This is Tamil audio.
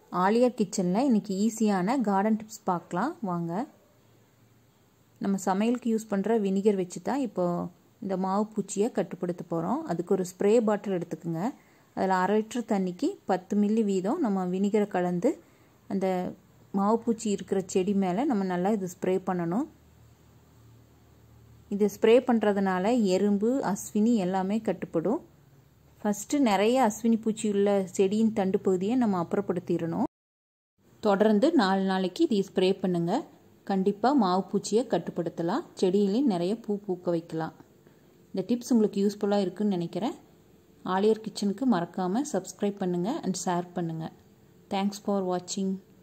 ஆலியார் கிச்சனில் இன்றைக்கி ஈஸியான கார்டன் டிப்ஸ் பார்க்கலாம் வாங்க நம்ம சமையலுக்கு யூஸ் பண்ணுற வினிகர் வச்சு தான் இப்போது இந்த மாவு பூச்சியை கட்டுப்படுத்த போகிறோம் அதுக்கு ஒரு ஸ்ப்ரே பாட்டில் எடுத்துக்கோங்க அதில் அரை லிட்டர் தண்ணிக்கு பத்து மில்லி வீதம் நம்ம வினிகரை கலந்து அந்த மாவு பூச்சி இருக்கிற செடி மேலே நம்ம நல்லா இது ஸ்ப்ரே பண்ணணும் இது ஸ்ப்ரே பண்ணுறதுனால எறும்பு அஸ்வினி எல்லாமே கட்டுப்படும் ஃபஸ்ட்டு நிறைய அஸ்வினி பூச்சி உள்ள செடியின் தண்டு பகுதியை நம்ம அப்புறப்படுத்திடணும் தொடர்ந்து நாலு நாளைக்கு இதை ஸ்ப்ரே பண்ணுங்கள் கண்டிப்பாக மாவு பூச்சியை கட்டுப்படுத்தலாம் செடியிலையும் நிறைய பூ பூக்க வைக்கலாம் இந்த டிப்ஸ் உங்களுக்கு யூஸ்ஃபுல்லாக இருக்குன்னு நினைக்கிறேன் ஆலியர் கிச்சனுக்கு மறக்காமல் சப்ஸ்கிரைப் பண்ணுங்கள் அண்ட் ஷேர் பண்ணுங்கள் தேங்க்ஸ் ஃபார் வாட்சிங்